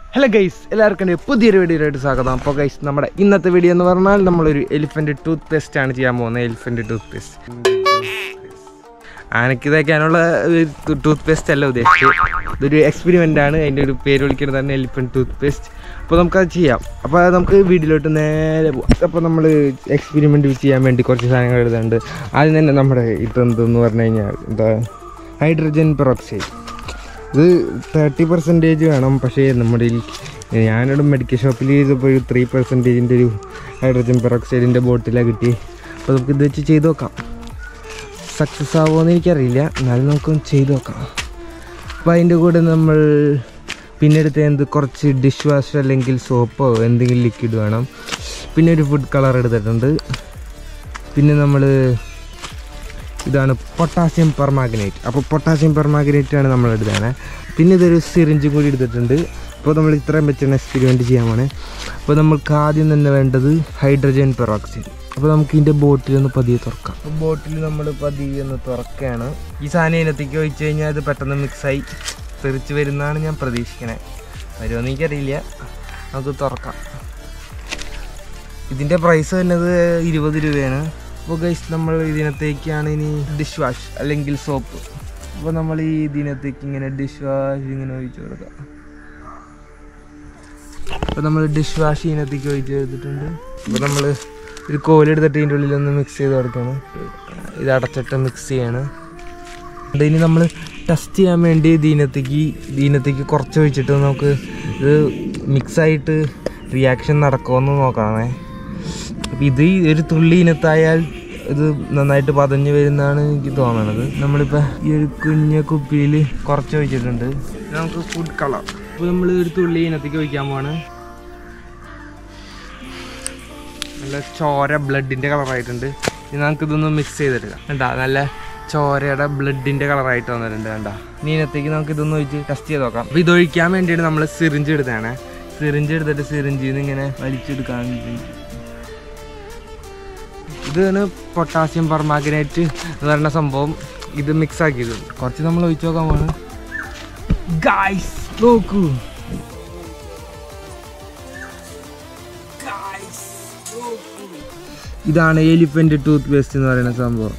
Hello guys എല്ലാവർക്കും എൻ്റെ പുതിയൊരു വീഡിയോയിലായിട്ട് സ്വാഗതം അപ്പോൾ ഗൈസ് നമ്മുടെ ഇന്നത്തെ വീഡിയോ എന്ന് പറഞ്ഞാൽ നമ്മളൊരു എലിഫൻറ്റ് ടൂത്ത് പേസ്റ്റ് ആണ് ചെയ്യാൻ പോകുന്നത് എലിഫൻറ്റ് ടൂത്ത് പേസ്റ്റ് ആനയ്ക്ക് തേക്കാനുള്ള ടൂത്ത് പേസ്റ്റ് അല്ല ഉദ്ദേശിച്ചത് ഇതൊരു എക്സ്പെരിമെൻ്റ് ആണ് അതിൻ്റെ ഒരു പേര് വിളിക്കുന്നത് തന്നെ എലിഫൻറ്റ് ടൂത്ത് പേസ്റ്റ് അപ്പോൾ നമുക്കത് ചെയ്യാം അപ്പോൾ അത് നമുക്ക് വീഡിയോയിലോട്ട് നേരെ പോവാം അപ്പോൾ നമ്മൾ എക്സ്പെരിമെൻറ്റ് ചെയ്യാൻ വേണ്ടി കുറച്ച് സാധനങ്ങൾ എഴുതുന്നുണ്ട് ആദ്യം തന്നെ നമ്മുടെ ഇതെന്തെന്ന് പറഞ്ഞു കഴിഞ്ഞാൽ എന്താ ഹൈഡ്രജൻ പെറോക്സൈഡ് ഇത് തേർട്ടി പെർസെൻറ്റേജ് വേണം പക്ഷേ നമ്മുടെ ഈ ഞാനിവിടെ മെഡിക്കൽ ഷോപ്പിൽ ചെയ്തപ്പോൾ ഒരു ത്രീ പെർസെൻറ്റേജിൻ്റെ ഒരു ഹൈഡ്രജൻ പെറോക്സൈഡിൻ്റെ ബോട്ടിലാണ് കിട്ടി അപ്പോൾ നമുക്ക് ഇത് വെച്ച് ചെയ്ത് നോക്കാം സക്സസ് ആവുമോയെന്ന് എനിക്കറിയില്ല എന്നാലും നമുക്കൊന്ന് ചെയ്ത് നോക്കാം അപ്പോൾ അതിൻ്റെ കൂടെ നമ്മൾ പിന്നെ എടുത്ത എന്ത് കുറച്ച് ഡിഷ് വാഷ് അല്ലെങ്കിൽ സോപ്പോ എന്തെങ്കിലും ലിക്വിഡ് വേണം പിന്നെ ഒരു ഫുഡ് കളർ എടുത്തിട്ടുണ്ട് പിന്നെ നമ്മൾ ഇതാണ് പൊട്ടാസ്യം പെർമാഗ്നേറ്റ് അപ്പോൾ പൊട്ടാസ്യം പെർമാഗ്നേറ്റ് ആണ് നമ്മൾ എടുത്തത് പിന്നെ ഇതൊരു സിറിഞ്ചും കൂടി എടുത്തിട്ടുണ്ട് അപ്പോൾ നമ്മൾ ഇത്രയും വെച്ചാണ് എക്സ്പെരിമെൻറ്റ് ചെയ്യാൻ പോണേ അപ്പോൾ നമ്മൾക്ക് ആദ്യം തന്നെ വേണ്ടത് ഹൈഡ്രജൻ പെറോക്സൈഡ് അപ്പോൾ നമുക്ക് ഇതിൻ്റെ ബോട്ടിൽ ഒന്ന് പതിയെ തുറക്കാം അപ്പോൾ ബോട്ടിൽ നമ്മൾ പതിയെ ഒന്ന് തുറക്കുകയാണ് ഈ സാധനം ഇതിനകത്തേക്ക് ഒഴിച്ച് കഴിഞ്ഞാൽ അത് പെട്ടെന്ന് മിക്സായി തെറിച്ച് വരുന്നതാണ് ഞാൻ പ്രതീക്ഷിക്കണേ വരുമെന്ന് എനിക്കറിയില്ല നമുക്ക് തുറക്കാം ഇതിൻ്റെ പ്രൈസ് വരുന്നത് ഇരുപത് രൂപയാണ് അപ്പോൾ ഗൈസ് നമ്മൾ ഇതിനകത്തേക്കാണ് ഇനി ഡിഷ് വാഷ് അല്ലെങ്കിൽ സോപ്പ് അപ്പോൾ നമ്മൾ ഈ ഇതിനകത്തേക്ക് ഇങ്ങനെ ഡിഷ് വാഷ് ഇങ്ങനെ ഒഴിച്ച് കൊടുക്കാം അപ്പോൾ നമ്മൾ ഡിഷ് വാഷ് ഇതിനകത്തേക്ക് ഒഴിച്ച് എടുത്തിട്ടുണ്ട് അപ്പോൾ നമ്മൾ ഒരു കോലെടുത്തിട്ട് ഇതിൻ്റെ ഉള്ളിലൊന്ന് മിക്സ് ചെയ്ത് കൊടുക്കണം ഇത് അടച്ചിട്ട് മിക്സ് ചെയ്യാണ് അത് ഇനി നമ്മൾ ടെസ്റ്റ് ചെയ്യാൻ വേണ്ടി ദീനത്തേക്ക് ദീനത്തേക്ക് കുറച്ച് ഒഴിച്ചിട്ട് നമുക്ക് ഇത് മിക്സായിട്ട് റിയാക്ഷൻ നടക്കുമെന്ന് നോക്കണേ അപ്പം ഇത് ഈ ഒരു തുള്ളി ഇനത്തായാൽ ഇത് നന്നായിട്ട് പതഞ്ഞ് വരുന്നതാണ് എനിക്ക് തോന്നണത് നമ്മളിപ്പോൾ ഈ ഒരു കുഞ്ഞ കുപ്പിയിൽ കുറച്ച് ഒഴിച്ചിട്ടുണ്ട് ഇത് നമുക്ക് ഫുഡ് കളർ അപ്പോൾ നമ്മൾ ഒരു തുള്ളി ഇനത്തേക്ക് ഒഴിക്കാൻ പോവാണ് നല്ല ചോര ബ്ലഡിൻ്റെ കളറായിട്ടുണ്ട് ഇനി നമുക്ക് ഇതൊന്ന് മിക്സ് ചെയ്തെടുക്കാം കണ്ടാ നല്ല ചോരയുടെ ബ്ലഡിൻ്റെ കളറായിട്ട് വന്നിട്ടുണ്ട് കണ്ടാ ഇനി ഇതിനകത്തേക്ക് നമുക്ക് ഇതൊന്ന് ഒഴിച്ച് ടെസ്റ്റ് ചെയ്ത് നോക്കാം അപ്പോൾ ഇത് ഒഴിക്കാൻ വേണ്ടിയിട്ട് നമ്മൾ സിറിഞ്ച് എടുത്തതാണ് സിറിഞ്ച് എടുത്തിട്ട് സിറിഞ്ചിൽ നിന്ന് ഇങ്ങനെ വലിച്ചെടുക്കാൻ വേണ്ടി ഇതാണ് പൊട്ടാസ്യം പെർമാഗ്നേറ്റ് എന്ന് പറയുന്ന സംഭവം ഇത് മിക്സ് ആക്കിയത് കുറച്ച് നമ്മൾ ഒഴിച്ചു നോക്കാൻ പോണ് ഗായ്സ് നോക്കൂ ഇതാണ് എലിഫന്റ് ടൂത്ത് പേസ്റ്റ് എന്ന് പറയുന്ന സംഭവം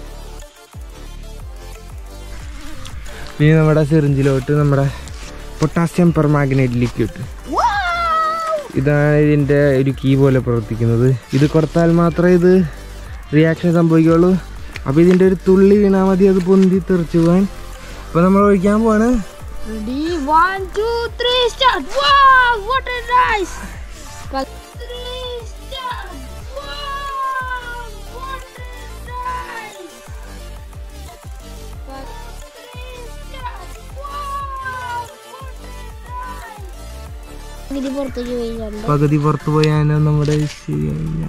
പിന്നെ നമ്മുടെ സിറിഞ്ചിലോട്ട് നമ്മുടെ പൊട്ടാസ്യം പെർമാഗ്നേറ്റ് ലിക്വിഡ് ഇതാണ് ഇതിൻ്റെ ഒരു കീ പോലെ പ്രവർത്തിക്കുന്നത് ഇത് കൊടുത്താൽ മാത്രമേ ഇത് റിയാക്ഷൻ സംഭവിക്കുകയുള്ളൂ അപ്പോൾ ഇതിൻ്റെ ഒരു തുള്ളി വീണാൽ മതി അത് പൊന്തി തെറിച്ചു പോകാൻ അപ്പോൾ നമ്മൾ ഒഴിക്കാൻ പോവാണ് Ready? One, two, three, start! Wow, what a nice! Well, three, start! Wow, what a nice! Well, three, start! Wow, what a nice! ഇത് പുറത്തേക്ക് പോയിട്ടുണ്ട് പകുതി പുറത്ത് പോയാൽ നമ്മുടെ ശരിയായില്ല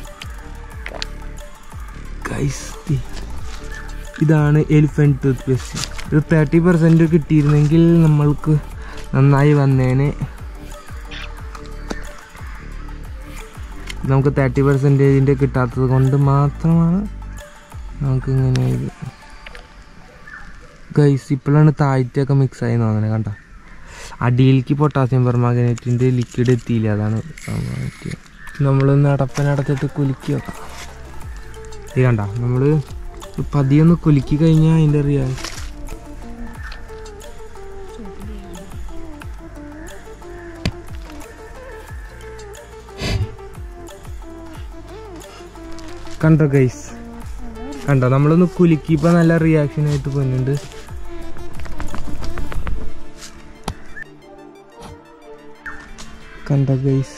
Guys, ദേ. ഇതാണ് എലിഫൻറ്റ് ടൂത്ത് പേസ്റ്റ് ഒരു തേർട്ടി പെർസെൻറ്റ് കിട്ടിയിരുന്നെങ്കിൽ നമ്മൾക്ക് നന്നായി വന്നേനെ നമുക്ക് തേർട്ടി പെർസെൻറ്റേജിൻ്റെ കിട്ടാത്തത് കൊണ്ട് മാത്രമാണ് നമുക്ക് ഇങ്ങനെ ഇത് ഗൈസ് ഇപ്പോഴാണ് താഴ്ത്തൊക്കെ മിക്സ് ആയി തോന്നണേ കണ്ട അടിയിലേക്ക് പൊട്ടാസ്യം പെർമാഗ്നേറ്റിൻ്റെ ലിക്വിഡ് എത്തിയില്ല അതാണ് സംഭവം പറ്റിയത്. നമ്മളൊന്ന് അടപ്പനടച്ചിട്ട് കുലുക്കി വെക്കാം ഇത് കണ്ട നമ്മൾ പതിയൊന്ന് കുലുക്കി കഴിഞ്ഞാൽ അതിൻ്റെ റിയാ കണ്ടോ ഗൈസ് കണ്ടോ നമ്മളൊന്ന് കുലുക്കിയപ്പോൾ നല്ല റിയാക്ഷൻ ആയിട്ട് പോകുന്നുണ്ട് കണ്ടോ ഗൈസ്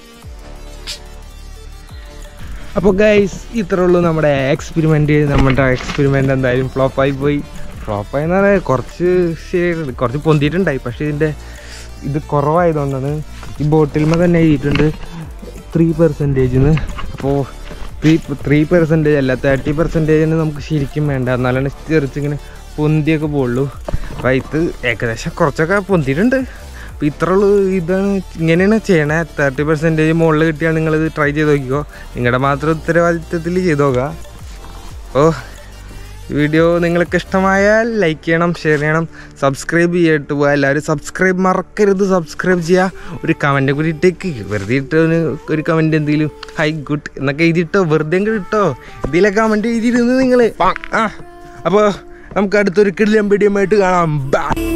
അപ്പോൾ ഗൈസ് ഇത്രേ ഉള്ളൂ നമ്മുടെ എക്സ്പെരിമെൻ്റ് നമ്മുടെ എക്സ്പെരിമെൻ്റ് എന്തായാലും ഫ്ലോപ്പായി പോയി ഫ്ലോപ്പായി എന്ന് പറഞ്ഞാൽ കുറച്ച് ശരിയായിട്ടുണ്ട് കുറച്ച് പൊന്തിയിട്ടുണ്ടായി പക്ഷേ ഇതിൻ്റെ ഇത് കുറവായതുകൊണ്ടാണ് ഈ ബോട്ടിൽമ തന്നെ എഴുതിയിട്ടുണ്ട് ത്രീ പെർസെൻറ്റേജിന് അപ്പോൾ ത്രീ ത്രീ പെർസെൻറ്റേജ് അല്ല തേർട്ടി പെർസെൻറ്റേജിന് നമുക്ക് ശരിക്കും വേണ്ട എന്നാലാണ് ചെറിച്ചിങ്ങനെ പൊന്തിയൊക്കെ പോകുള്ളൂ അപ്പോൾ ഇത് ഏകദേശം കുറച്ചൊക്കെ പൊന്തിയിട്ടുണ്ട് അപ്പോൾ ഇത്ര ഉള്ളൂ ഇതാണ് ഇങ്ങനെയാണ് ചെയ്യണേ തേർട്ടി പെർസെൻറ്റേജ് മുകളിൽ കിട്ടിയാൽ നിങ്ങളിത് ട്രൈ ചെയ്ത് നോക്കിക്കോ നിങ്ങളുടെ മാത്രം ഉത്തരവാദിത്വത്തിൽ ചെയ്ത് നോക്കുക അപ്പോൾ വീഡിയോ നിങ്ങൾക്ക് ഇഷ്ടമായാൽ ലൈക്ക് ചെയ്യണം ഷെയർ ചെയ്യണം സബ്സ്ക്രൈബ് ചെയ്തിട്ട് പോകാം എല്ലാവരും സബ്സ്ക്രൈബ് മറക്കരുത് സബ്സ്ക്രൈബ് ചെയ്യുക ഒരു കമൻറ്റ് കൂടി ഇട്ടേക്ക് വെറുതെ ഇട്ടോ ഒരു കമൻറ്റ് എന്തെങ്കിലും ഹൈ ഗുഡ് എന്നൊക്കെ എഴുതിയിട്ടോ വെറുതെ എങ്കിലും ഇട്ടോ ഇതിലൊക്കെ കമൻറ്റ് എഴുതിയിരുന്നു നിങ്ങൾ ആ അപ്പോൾ നമുക്ക് അടുത്തൊരു കിടിലം വീഡിയോ ആയിട്ട് കാണാം ബൈ